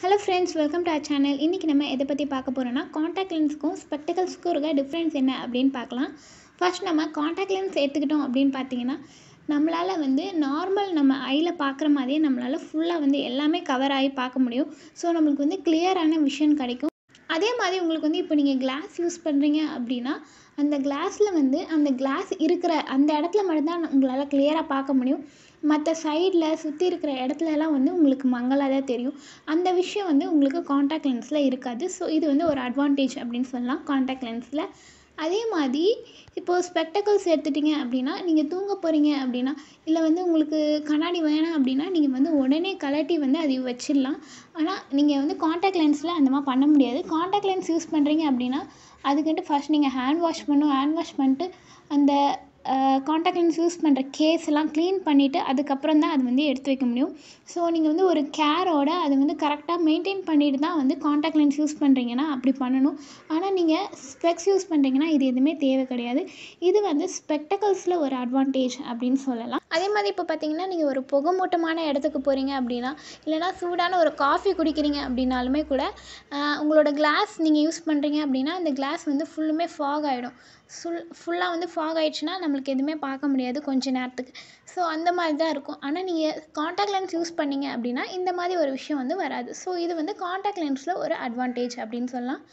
hello friends welcome to our channel இன்றைக்கி நம்ம எதை பற்றி பார்க்க போகிறோன்னா காண்டாக்ட் லென்ஸ்க்கும் ஸ்பெக்டிகல்ஸ்க்கும் இருக்க டிஃப்ரென்ஸ் என்ன அப்படின்னு பார்க்கலாம் ஃபர்ஸ்ட் நம்ம காண்டாக்ட் லென்ஸ் எடுத்துக்கிட்டோம் அப்படின்னு பார்த்தீங்கன்னா நம்மளால் வந்து நார்மல் நம்ம ஐயில் பார்க்குற மாதிரியே நம்மளால் ஃபுல்லாக வந்து எல்லாமே கவர் ஆகி பார்க்க முடியும் ஸோ நம்மளுக்கு வந்து கிளியரான விஷன் கிடைக்கும் அதே மாதிரி உங்களுக்கு வந்து இப்போ நீங்கள் கிளாஸ் யூஸ் பண்ணுறீங்க அப்படின்னா அந்த கிளாஸில் வந்து அந்த கிளாஸ் இருக்கிற அந்த இடத்துல மட்டும்தான் உங்களால் கிளியராக பார்க்க முடியும் மற்ற சைடில் சுற்றி இருக்கிற இடத்துலலாம் வந்து உங்களுக்கு மங்கலாக தான் தெரியும் அந்த விஷயம் வந்து உங்களுக்கு காண்டாக்ட் லென்ஸில் இருக்காது ஸோ இது வந்து ஒரு அட்வான்டேஜ் அப்படின்னு சொல்லலாம் காண்டாக்ட் லென்ஸில் அதே மாதிரி இப்போது ஸ்பெக்டக்கல்ஸ் எடுத்துட்டிங்க அப்படின்னா நீங்கள் தூங்க போகிறீங்க அப்படின்னா இல்லை வந்து உங்களுக்கு கண்ணாடி வேணாம் அப்படின்னா நீங்கள் வந்து உடனே கலட்டி வந்து அதை வச்சிடலாம் ஆனால் நீங்கள் வந்து காண்டாக்ட் லென்ஸில் அந்த மாதிரி பண்ண முடியாது காண்டாக்ட் லென்ஸ் யூஸ் பண்ணுறீங்க அப்படின்னா அதுக்கிட்ட ஃபர்ஸ்ட் நீங்கள் ஹேண்ட் வாஷ் பண்ணணும் ஹேண்ட் வாஷ் பண்ணிட்டு அந்த காண்டாக்ட் லென்ஸ் யூஸ் பண்ணுற கேஸ் எல்லாம் க்ளீன் பண்ணிவிட்டு அதுக்கப்புறம் தான் அது வந்து எடுத்து வைக்க முடியும் ஸோ நீங்கள் வந்து ஒரு கேரோட அதை வந்து கரெக்டாக மெயின்டைன் பண்ணிட்டு தான் வந்து காண்டாக்ட் லென்ஸ் யூஸ் பண்ணுறீங்கன்னா அப்படி பண்ணணும் ஆனால் நீங்கள் ஸ்பெக்ஸ் யூஸ் பண்ணுறீங்கன்னா இது எதுவுமே தேவை கிடையாது இது வந்து ஸ்பெக்டக்கல்ஸில் ஒரு அட்வான்டேஜ் அப்படின்னு சொல்லலாம் அதே மாதிரி இப்போ பார்த்தீங்கன்னா நீங்கள் ஒரு புகைமூட்டமான இடத்துக்கு போகிறீங்க அப்படின்னா இல்லைனா சூடான ஒரு காஃபி குடிக்கிறீங்க அப்படின்னாலுமே கூட உங்களோட கிளாஸ் நீங்கள் யூஸ் பண்ணுறீங்க அப்படின்னா அந்த கிளாஸ் வந்து ஃபுல்லுமே ஃபாக் ஆகிடும் ஃபுல் ஃபுல்லாக வந்து ஃபாக் ஆகிடுச்சுன்னா நம்மளுக்கு எதுவுமே பார்க்க முடியாது கொஞ்ச நேரத்துக்கு ஸோ அந்த மாதிரி தான் இருக்கும் ஆனால் நீங்கள் காண்டாக்ட் லென்ஸ் யூஸ் பண்ணீங்க அப்படின்னா இந்த மாதிரி ஒரு விஷயம் வந்து வராது ஸோ இது வந்து காண்டாக்ட் லென்ஸில் ஒரு அட்வான்டேஜ் அப்படின்னு சொல்லலாம்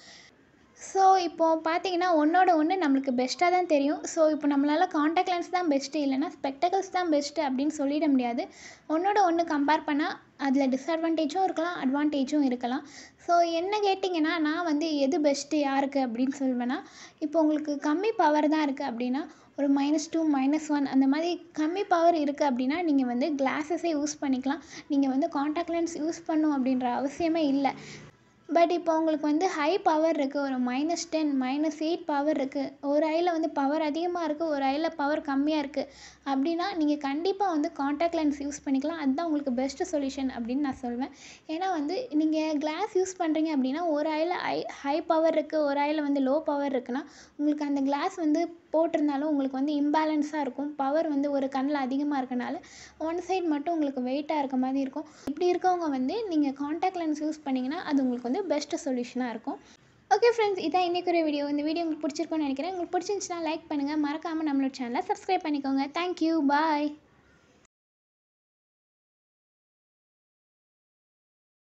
ஸோ இப்போது பார்த்தீங்கன்னா ஒன்றோட ஒன்று நம்மளுக்கு பெஸ்ட்டாக தான் தெரியும் ஸோ இப்போ நம்மளால் காண்டாக்ட் லென்ஸ் தான் பெஸ்ட்டு இல்லைனா ஸ்பெக்டக்கல்ஸ் தான் பெஸ்ட்டு அப்படின்னு சொல்லிட முடியாது ஒன்றோட ஒன்று கம்பேர் பண்ணால் அதில் டிஸ்அட்வான்டேஜும் இருக்கலாம் அட்வான்டேஜும் இருக்கலாம் ஸோ என்ன கேட்டிங்கன்னா நான் வந்து எது பெஸ்ட்டு யாருக்கு அப்படின்னு சொல்வேன்னா இப்போ உங்களுக்கு கம்மி பவர் தான் இருக்குது அப்படின்னா ஒரு மைனஸ் டூ மைனஸ் ஒன் அந்த மாதிரி கம்மி பவர் இருக்குது அப்படின்னா நீங்கள் வந்து கிளாஸஸே யூஸ் பண்ணிக்கலாம் நீங்கள் வந்து காண்டாக்ட் லென்ஸ் யூஸ் பண்ணும் அப்படின்ற அவசியமே இல்லை பட் இப்போ உங்களுக்கு வந்து ஹை பவர் இருக்குது ஒரு minus ten minus eight power இருக்குது ஒரு ஐயில் வந்து பவர் அதிகமாக இருக்குது ஒரு ஐயில் பவர் கம்மியாக இருக்குது அப்படின்னா நீங்கள் கண்டிப்பாக வந்து காண்டாக்ட் லென்ஸ் யூஸ் பண்ணிக்கலாம் அதுதான் உங்களுக்கு பெஸ்ட்டு சொல்யூஷன் அப்படின்னு நான் சொல்வேன் ஏன்னா வந்து நீங்கள் கிளாஸ் யூஸ் பண்ணுறீங்க அப்படின்னா ஒரு ஐயில் ஐ ஹை பவர் இருக்குது ஒரு ஐயில் வந்து லோ பவர் இருக்குன்னா உங்களுக்கு அந்த கிளாஸ் வந்து போட்டிருந்தாலும் உங்களுக்கு வந்து இம்பேலன்ஸாக இருக்கும் பவர் வந்து ஒரு கண்ணில் அதிகமாக இருக்கனால ஒன் சைட் மட்டும் உங்களுக்கு வெயிட்டாக இருக்க மாதிரி இருக்கும் இப்படி இருக்கவங்க வந்து நீங்கள் காண்டாக்ட் லென்ஸ் யூஸ் பண்ணிங்கன்னா அது உங்களுக்கு வந்து பெஸ்ட்டு சொல்யூஷனாக இருக்கும் ஓகே ஃப்ரெண்ட்ஸ் இதான் இன்றைக்கு ஒரு வீடியோ இந்த வீடியோ உங்களுக்கு பிடிச்சிருக்கும்னு நினைக்கிறேன் உங்களுக்கு பிடிச்சிருந்துச்சுன்னா லைக் பண்ணுங்கள் மறக்காமல் நம்மளோட சேனலை சப்ஸ்கிரைப் பண்ணிக்கோங்க தேங்க்யூ பாய்